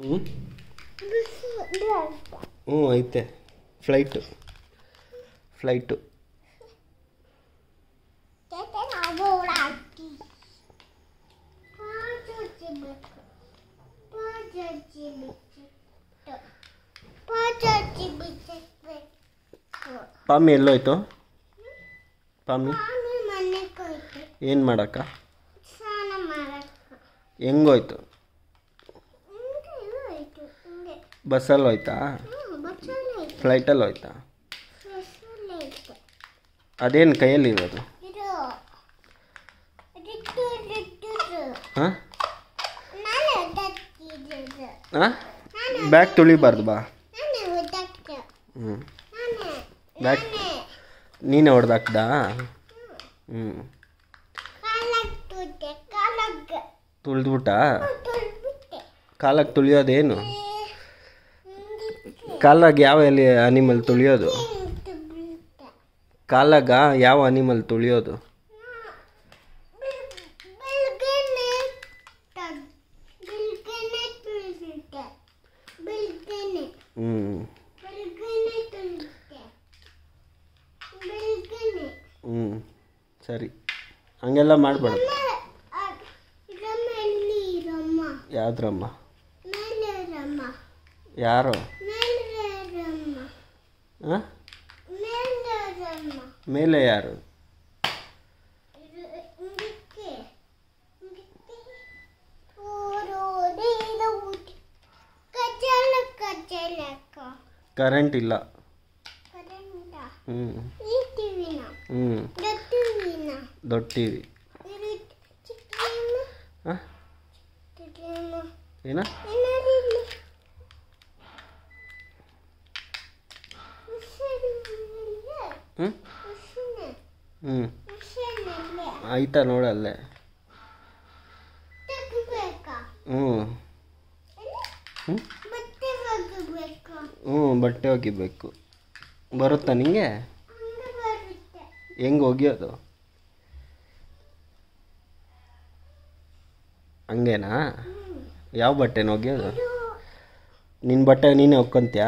ಹ್ಞೂ ಹ್ಞೂ ಐತೆ ಫ್ಲೈಟು ಫ್ಲೈಟು ಪಾಮಿ ಎಲ್ಲೋಯ್ತು ಪಾಮಿ ಏನು ಮಾಡಕ್ಕ ಹೆಂಗೋಯ್ತು ಬಸ್ಸಲ್ಲಿ ಹೋಯ್ತಾ ಫ್ಲೈಟಲ್ಲಿ ಹೋಯ್ತಾ ಅದೇನು ಕೈಯಲ್ಲಿರೋದು ಹಾಂ ಹಾಂ ಬ್ಯಾಗ್ ತುಳಿಬಾರ್ದು ಬಾ ಹ್ಞೂ ಬ್ಯಾಗ್ ನೀನೇ ಹೊಡೆದಾಕ್ದ ಹ್ಞೂ ತುಳಿದ್ಬಿಟ್ಟ ಕಾಲಾಗ ತುಳಿಯೋದೇನು ಕಾಲಾಗ ಯಾವ ಎಲ್ಲಿ ಅನಿಮಲ್ ತುಳಿಯೋದು ಕಾಲಾಗ ಯಾವ ಅನಿಮಲ್ ತುಳಿಯೋದು ಹ್ಞೂ ಹ್ಞೂ ಸರಿ ಹಂಗೆಲ್ಲ ಮಾಡಬೇಡ ಯಾವ್ದ್ರಮ್ಮ ಯಾರು ಹಾಂ ಮೇಲೆ ಯಾರು ಕರೆಂಟ್ ಇಲ್ಲ ಹ್ಞೂ ಹ್ಞೂ ದೊಡ್ಡ ಟಿ ವಿ ಹಾಂ ಏನ ಹ್ಞೂ ಹ್ಞೂ ಆಯ್ತಾ ನೋಡಲ್ಲೇ ಹ್ಞೂ ಹ್ಞೂ ಹ್ಞೂ ಬಟ್ಟೆ ಒಗಿಬೇಕು ಬರುತ್ತಾ ನಿಂಗೆ ಹೆಂಗೆ ಒಗಿಯೋದು ಹಂಗೇನಾ ಯಾವ ಬಟ್ಟೆನ ಒಗಿಯೋದು ನಿನ್ನ ಬಟ್ಟೆ ನೀನೇ ಒಕ್ಕೊಂತ್ಯಾ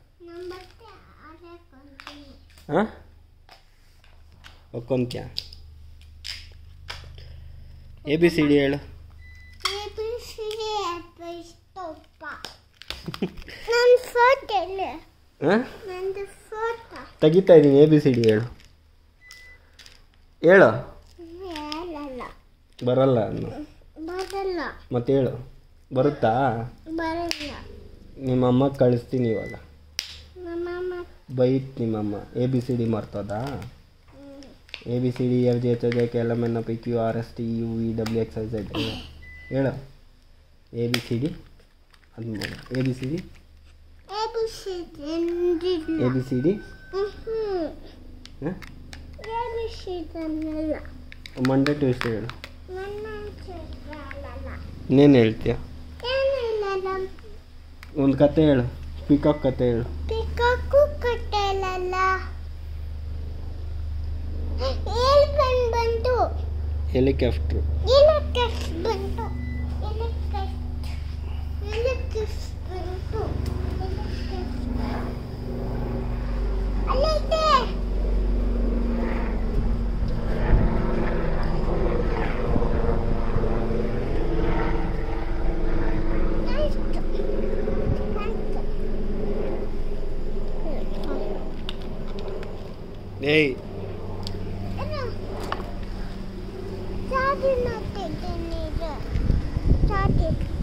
ಹಾಂ ಒಕ್ಕೊಂತ್ಯಾ ಎ ಬಿ ಸಿ ಡಿ ಹೇಳು ನನ್ನ ಫೋಟೋ ಇಲ್ಲ ಹಾಂ ನಂದು ಫೋಟೋ ತೆಗಿತಾ ಇದ್ದೀನಿ ಎ ಬಿ ಸಿ ಡಿ ಹೇಳು ಹೇಳು ಹೇಳಲ್ಲ ಬರಲ್ಲ ಅನ್ನು ಬರಲ್ಲ ಮತ್ತೆ ಹೇಳು ಬರುತ್ತಾ ಬರಲ್ಲ ನಿಮ್ಮ ಅಮ್ಮ ಕಳಿಸ್ತೀನಿ ಇವಾಗ ನಮ್ಮಮ್ಮ ಬೈತ್ ನಿಮ್ಮಮ್ಮ ಎ ಬಿ ಸಿ ಡಿ ಮರ್ತೋದ A B C D F G H J K L M N P Q R S T U V W X I Z ಹೇಳು ಎ ಬಿ ಸಿ ಡಿ ಅದು A B C D A B C D ಎಂದಿಲ್ಲ A B C D ಹ್ಞೂ A B C D ಅನ್ನಲ್ಲ Monday Tuesday ಹೇಳು ನನ್ನ ಹೇಳಲ್ಲ ಇನ್ನೇನು ಹೇಳ್ತೀಯ ಏನಿಲ್ಲ ಒಂದು ಕತೆ ಹೇಳು ಪಿಕಾಕ್ ಕತೆ ಹೇಳು ಪಿಕಾಕು ಕಟ್ಟಲಲ್ಲ ಏಲ್ಪನ್ ಬಂತು ಹೆಲಿಕಾಪ್ಟ್ರು ಎಲೆಕ್ಟ್ರಿಸ್ ಬಂತು ಎಲೆಕ್ಟ್ರಿಸ್ ಎಲೆಕ್ಟ್ರಿಸ್ ಬಂತು ಎಲೆಕ್ಟ್ರಿಸ್ ಅಲ್ಲೈತೆ ಆಯ್ತು ಆಯ್ತು ಏಯ್ ಚಾಟಿ ಮಾಡ್ತಿದ್ದೀನಿ ಚಾಟಿ